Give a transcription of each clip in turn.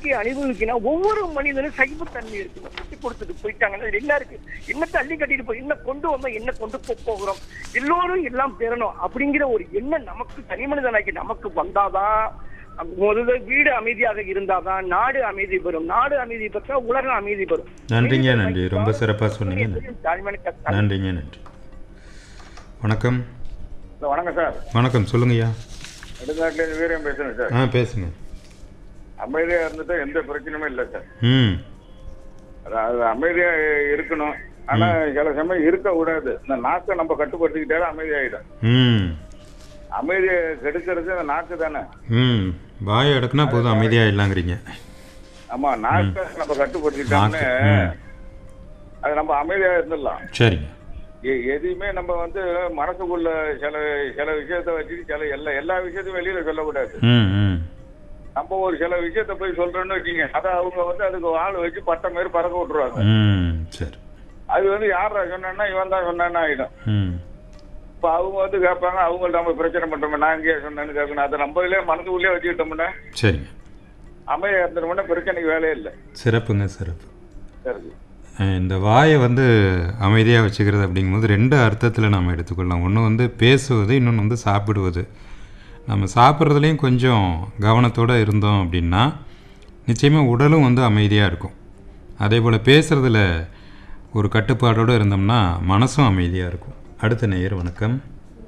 வாழ்க்கையை அனுபவிக்கணும் ஒவ்வொரு மனிதனும் சகிப்புத்தன்மை இருக்கணும் விட்டு கொடுத்துட்டு போயிட்டாங்கன்னா இது என்ன இருக்கு என்ன தள்ளி கட்டிட்டு போய் என்ன கொண்டு வந்தோம் என்ன கொண்டு போக போகிறோம் எல்லோரும் எல்லாம் பெறணும் அப்படிங்கிற ஒரு எண்ணம் நமக்கு தனி மனிதனாக்கி நமக்கு வந்தாதான் முதல்ல வீடு அமைதியாக இருந்தாதான் நாடு அமைதி பெறும் நாடு அமைதி பெற்றா உலகம் அமைதி பெறும் நன்றிங்க நன்றி ரொம்ப சிறப்பாக சொன்னீங்க நன்றி. தாழ்மையான கருத்து. நன்றிங்க நன்றி வணக்கம் வணக்கம் சார் வணக்கம் சொல்லுங்கய்யா நெடுங்காட்டிலேருந்து வீரம் பேசுறேன் சார் ஆ பேசுங்க அமைதியா இருந்துட்டா எந்த பிரச்சனையுமே இல்லை சார் ம் அதாவது அமைதியா இருக்கணும் ஆனா சில சமயம் இருக்க கூடாது இந்த நாக்கை நம்ம கட்டுப்படுத்திக்கிட்டாலும் அமைதியாயிடும் ம் அமைதியை கெடுக்கிறது அந்த நாக்கு தானே ம் வாயை அடக்குனா போதும் அமைதியாகிடலாங்கிறீங்க ஆமா நாக்கை நம்ம கட்டுப்படுத்திக்கிட்டோம்னு நாக்கு ம் அது நம்ம அமைதியா இருந்துடலாம் சரிங்க எ- எதையுமே நம்ம வந்து மனசுக்குள்ள சில சில விஷயத்த வச்சுட்டு சில எல்லா எல்லா விஷயத்தையும் வெளியில சொல்லக்கூடாது ம் ம் நம்ம ஒரு சில விஷயத்த போய் சொல்றோம்னு வச்சுங்க அதை அவங்க வந்து அதுக்கு ஆள் வச்சு பட்ட மாதிரி பறக்க விட்டுருவாங்க ம் சரி அது வந்து யாரா சொன்னா இவன் தான் சொன்னான்னு ஆயிடும் ம் இப்ப அவங்க வந்து கேட்பாங்க அவங்கள்ட்ட நம்ம பிரச்சனை பண்றோமே நான் இங்கேயே சொன்னேன்னு கேட்கணும் அதை நம்மளே மனதுக்குள்ளே வச்சுக்கிட்டோம்னா சரிங்க அமைதியா இருந்தோம்னா பிரச்சனைக்கு வேலையே இல்லை சிறப்புங்க சிறப்பு சரி அஹ் இந்த வாயை வந்து அமைதியாக வச்சுக்கிறது அப்படிங்கும்போது ரெண்டு அர்த்தத்தில் நாம் எடுத்துக்கொள்ளலாம் ஒன்று வந்து பேசுவது இன்னொன்று வந்து சாப்பிடுவது நம்ம சாப்பிட்றதுலேயும் கொஞ்சம் கவனத்தோடு இருந்தோம் அப்படின்னா நிச்சயமாக உடலும் வந்து அமைதியாக இருக்கும் அதே போல் பேசுகிறதுல ஒரு கட்டுப்பாடோடு இருந்தோம்னா மனசும் அமைதியாக இருக்கும் அடுத்த நேயர் வணக்கம்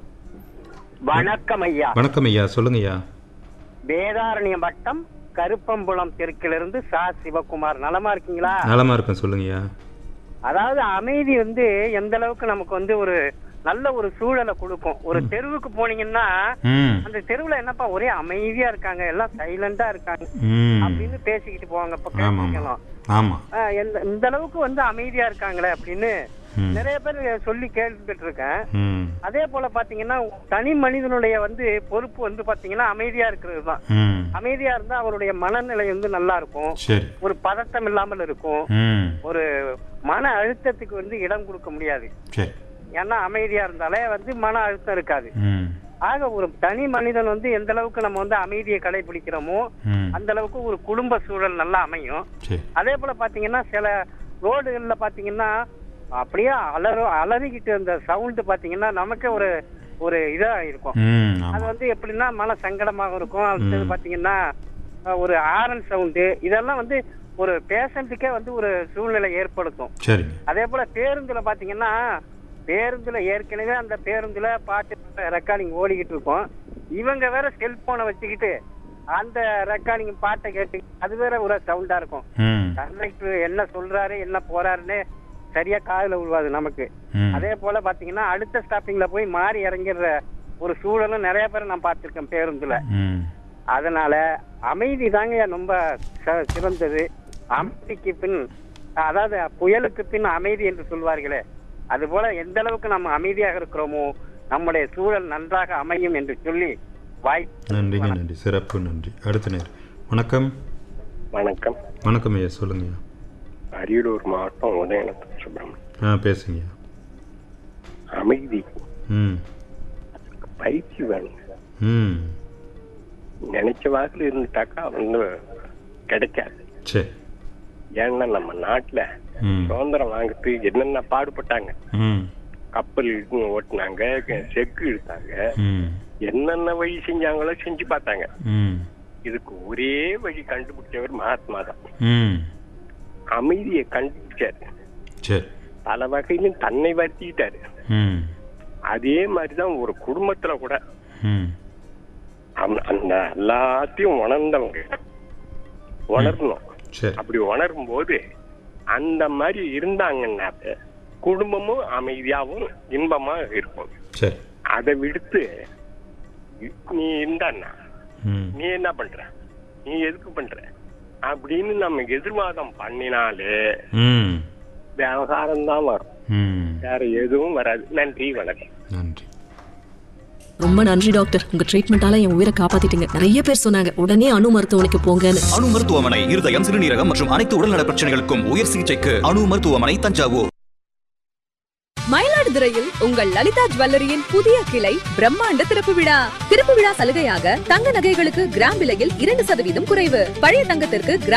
வணக்கம் ஐயா வணக்கம் ஐயா சொல்லுங்க ஐயா வேதாரண்யம் வட்டம் கருப்பம்புலம் தெற்கிலிருந்து சா சிவகுமார் நலமா இருக்கீங்களா நலமாக இருக்கேன் சொல்லுங்க ஐயா அதாவது அமைதி வந்து எந்த அளவுக்கு நமக்கு வந்து ஒரு நல்ல ஒரு சூழலை கொடுக்கும் ஒரு தெருவுக்கு போனீங்கன்னா ம் அந்த தெருவுல என்னப்பா ஒரே அமைதியா இருக்காங்க எல்லாம் சைலண்டா இருக்காங்க ம் அப்படின்னு பேசிக்கிட்டு போவாங்க இப்ப ஆமாம் பேசிக்கலாம் ஆமாம் ஆஹ் எந்த- இந்த அளவுக்கு வந்து அமைதியா இருக்காங்களே அப்படின்னு ம் நிறைய பேர் சொல்லி கேள்விப்பட்டிருக்கேன் ம் அதே போல பாத்தீங்கன்னா தனி மனிதனுடைய வந்து பொறுப்பு வந்து பாத்தீங்கன்னா அமைதியா இருக்கிறது தான் ம் அமைதியா இருந்தா அவருடைய மனநிலை வந்து நல்லா இருக்கும் சரி ஒரு பதட்டம் இல்லாமல் இருக்கும் ம் ஒரு மன அழுத்தத்துக்கு வந்து இடம் கொடுக்க முடியாது சரி ஏன்னா அமைதியா இருந்தாலே வந்து மன அழுத்தம் இருக்காது ம் ஆக ஒரு தனி மனிதன் வந்து எந்த அளவுக்கு நம்ம வந்து அமைதியை கடைபிடிக்கிறோமோ ம் அந்த அளவுக்கு ஒரு குடும்ப சூழல் நல்லா அமையும் சரி அதே போல பாத்தீங்கன்னா சில ரோடுகள்ல பாத்தீங்கன்னா அப்படியே அலற அலறிக்கிட்டு அந்த சவுண்ட் பாத்தீங்கன்னா நமக்கே ஒரு ஒரு இதா இருக்கும் ம் அது ஆமாம் வந்து எப்படின்னா மன சங்கடமாக இருக்கும் அடுத்தது ம். பாத்தீங்கன்னா அஹ், ஒரு ஆரன் சவுண்டு இதெல்லாம் வந்து ஒரு பேஷண்ட்டுக்கே வந்து ஒரு சூழ்நிலை ஏற்படுத்தும் சரிங்க அதே போல பேருந்துல பாத்தீங்கன்னா பேருந்துல ஏற்கனவே அந்த பேருந்துல பாட்டு ரெக்கார்டிங் ஓடிக்கிட்டு இருக்கும் இவங்க வேற செல்போனை வச்சுக்கிட்டு அந்த ரெக்கார்டிங் பாட்டை கேட்டு அது வேற ஒரு சவுண்டா இருக்கும் ம் கண்டக்டர் என்ன சொல்றாரு என்ன போறாருன்னு சரியா காதுல விழுவாது நமக்கு ம் அதே போல பாத்தீங்கன்னா அடுத்த ஸ்டாப்பிங்ல போய் மாறி இறங்கிடுற ஒரு சூழலும் நிறைய பேர் நான் பார்த்திருக்கேன் பேருந்துல ம் அதனால அமைதி தாங்க ரொம்ப ச- சிறந்தது அமைதிக்கு பின் அதாவது புயலுக்கு பின் அமைதி என்று சொல்வார்களே அது போல எந்த அளவுக்கு நம்ம அமைதியாக இருக்கிறோமோ நம்முடைய சூழல் நன்றாக அமையும் என்று சொல்லி வாய்ப்பு நன்றிங்க நன்றி சிறப்பு நன்றி அடுத்த நேர் வணக்கம் வணக்கம் வணக்கம் ஐயா சொல்லுங்க ஐயா அரியலூர் மாவட்டம் உதயநத்தம் சுப்பிரமணியம் ஆ பேசுங்க ஐயா அமைதி ம் பயிற்சி வேணும் ம் நினைச்ச வாக்குல இருந்துட்டாக்கா வந்து கிடைக்காது சரி ஏன்னா நம்ம நாட்டுல ம் சுதந்திரம் வாங்குறதுக்கு என்னென்ன பாடுபட்டாங்க ம் கப்பல் ஓட்டினாங்க செக்கு இழுத்தாங்க ம் என்னென்ன வழி செஞ்சாங்களோ செஞ்சு பார்த்தாங்க ம் இதுக்கு ஒரே வழி கண்டுபிடிச்சவர் மகாத்மா தான் ம் அமைதியை கண்டுபிடிச்சாரு சரி பல வகையிலும் தன்னை வருத்திக்கிட்டாரு ம் அதே மாதிரிதான் ஒரு குடும்பத்துல கூட ம் அந்த- அந்த எல்லாத்தையும் உணர்ந்தவங்க உணரணும் சரி அப்படி உணரும் போது அந்த மாதிரி இருந்தாங்கன்னாக்க குடும்பமும் அமைதியாவும் இன்பமா இருக்கும் சரி அதை விடுத்து நீ இருந்தான்னா ம் நீ என்ன பண்ற நீ எதுக்கு பண்ற அப்படின்னு நம்ம எதிர்வாதம் பண்ணினாலே ம் விவகாரம் தான் வரும் ம் வேற எதுவும் வராது நன்றி வணக்கம் நன்றி ரொம்ப நன்றி டாக்டர் உங்க ட்ரீட்மெண்டால என் உயிரை காப்பாத்திட்டீங்க நிறைய பேர் சொன்னாங்க உடனே அணு மருத்துவமனைக்கு போங்கன்னு அணு மருத்துவமனை இருதயம் சிறுநீரகம் மற்றும் அனைத்து உடல்நல பிரச்சனைகளுக்கும் உயர் சிகிச்சைக்கு அணு மருத்துவமனை தஞ்சாவூர் மயிலாடுதுறையில் உங்கள் லலிதா ஜுவல்லரியின் புதிய கிளை பிரம்மாண்ட திறப்பு விழா திறப்பு விழா சலுகையாக தங்க நகைகளுக்கு கிராம் விலையில் இரண்டு சதவீதம் குறைவு பழைய தங்கத்திற்கு கிராம்